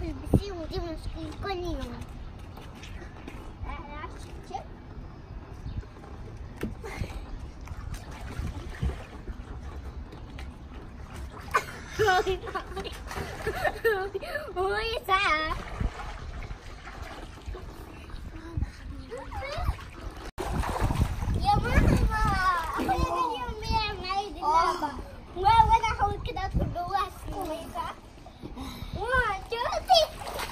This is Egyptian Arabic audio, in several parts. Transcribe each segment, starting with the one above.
تلبسيه ودي مشكلة كل يوم هو يسعى يا ماما اخويا اليوم بيعمل عيد اللعبة وانا احاول كده ادخل جواها السويسة واحد شوفي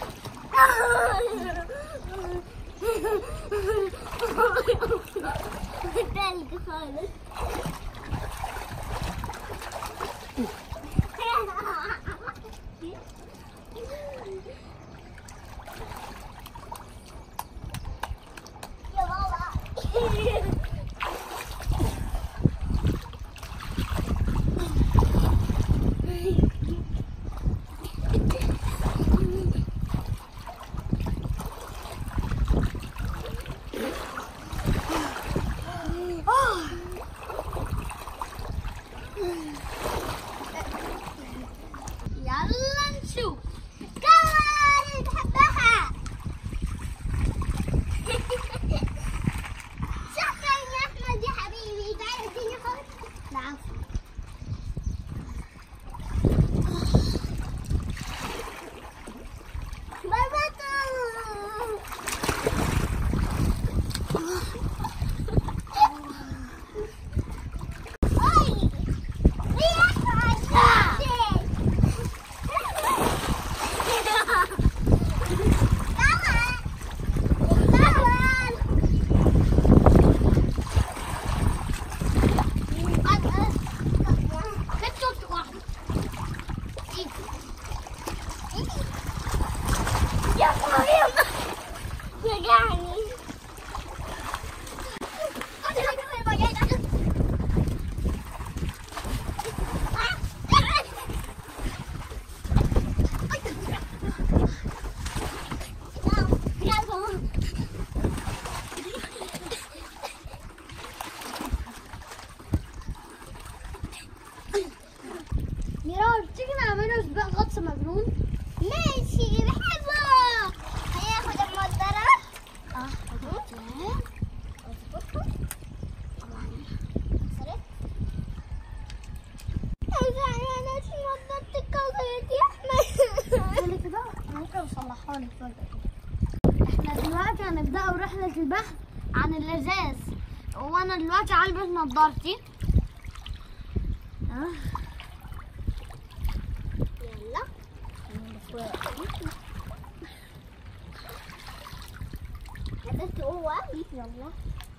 تلج خالص يا بابا يلا نشوف كمان بحبها شكرا يا احمد يا حبيبي تعال اديني خبر العفو بابا Oi! يا مريم وجعني ميرار تيجي نعمله سباق غطس مجنون ماشي بحبه هياخد المنظرة اه اظبطه طبعا صرت انا ناسي نظرت الكوكب يا احمد كده ممكن اصلحها لك احنا دلوقتي هنبدأ رحلة البحث عن الازاز وانا دلوقتي هلبس نظارتي اه يلا هدفت هو يلا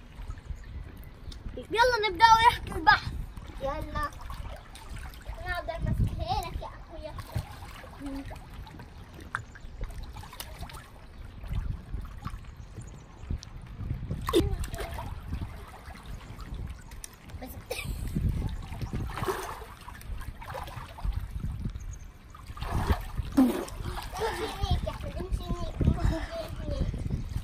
يلا نبدأ رحلة البحث يلا انا اقدر امسكها لك يا اخويا بس امشي هنيك يا احمد امشي هنيك امشي هنيك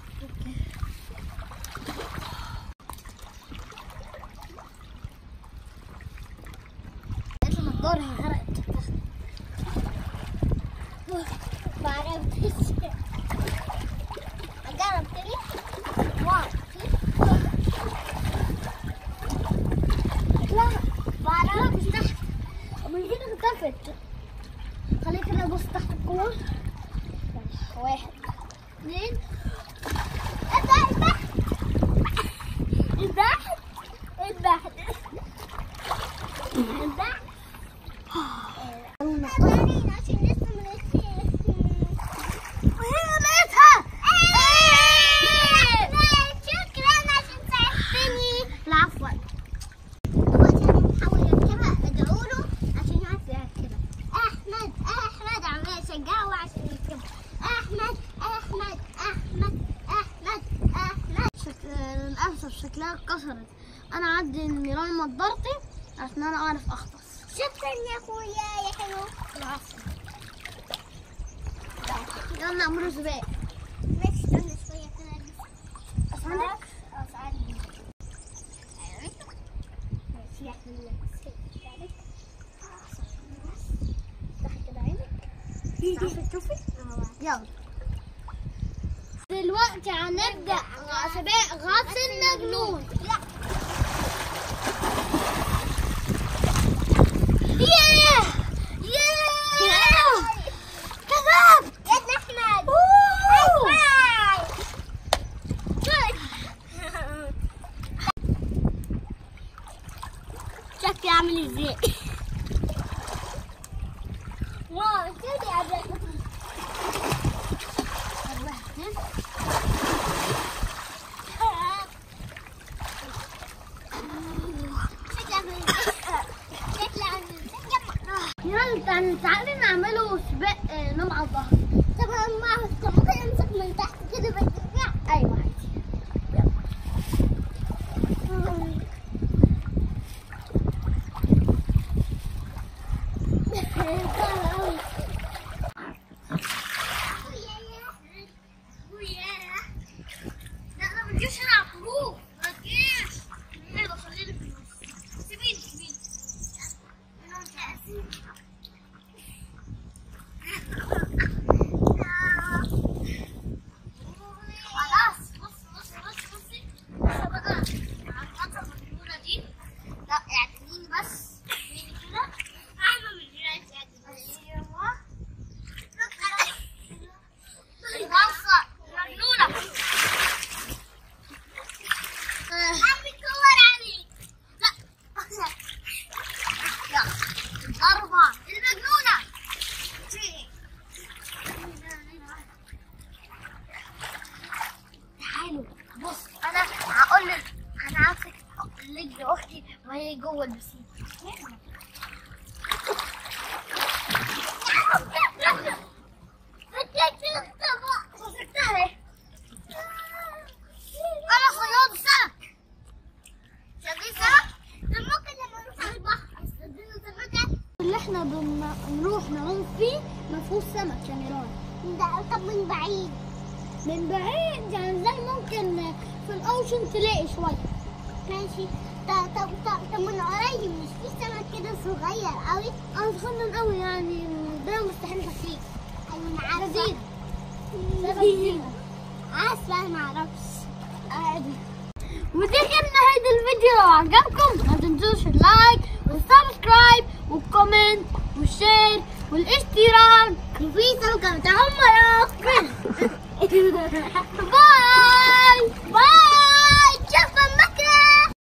لازم الدار غرقت ما عرفتش اجرب تاني واحد لا ما عرفتش تحت من كده اختفت خليك كده بص تحت الكوع واحد اثنين البحث البحث البحث البحث عشان لسه وهي لقيتها شكرا عشان ساعدتني العفو دلوقتي انا بحاول اركبها ادعو له عشان يعرف يركبها احمد احمد عمال اشجعه عشان يركبها احمد احمد احمد احمد احمد شك... للاسف شكلها اتكسرت انا عندي النيران نضارتي عشان انا اعرف اغطس شكرا يا اخويا يا حلو العفو يلا نعمله سباق ماشي استنى شويه كده اساعدك اساعدني ماشي يا حلو اساعدك افتحي كده عينك عارفه تشوفي؟ اه يلا دلوقتي هنبدأ سباق غطس المجنون ياه ياه كذب يا احمد شكلي عامل ازاي واو كده يا عبد يلا تعالي تعالي نعمله سباق آه، نوم على الظهر طب ما طب ممكن امسك من تحت كده بترجع ايوه عادي يلا. لا انا ما تجيبش انا عفروف ما تجيبش يلا خليني في النص سيبيني سيبيني انا مش عايزين خلاص بص بص بص بصي بص بقى على الفترة المجنونة دي لا اعتنيني بس اعتنيني كده اعمل من جرايتي ايوه بص مجنونة عمي كور عليك لا يلا أربعة المجنونة تعالوا بص أنا هقول لك أنا عارفك لك أختي وهي جوه البسين أنا صياد سمك صيادين سمك طب ممكن لما نروح على البحر استخدمنا سمكة اللي احنا بنروح نعوم فيه ما فيهوش سمك يا ميران ده طب من بعيد من بعيد يعني زي ممكن في الاوشن تلاقي شويه ماشي طب طب طب طب من قريب مش في سمك كده صغير قوي اه صغنن قوي يعني ده مستحيل تحقيق ايوه انا عارفه لذيذ عارفه ما اعرفش عادي ودي كانت نهاية الفيديو لو عجبكم ما تنسوش اللايك والسبسكرايب والكومنت والشير والاشتراك وفي سمكة بتاع أم باي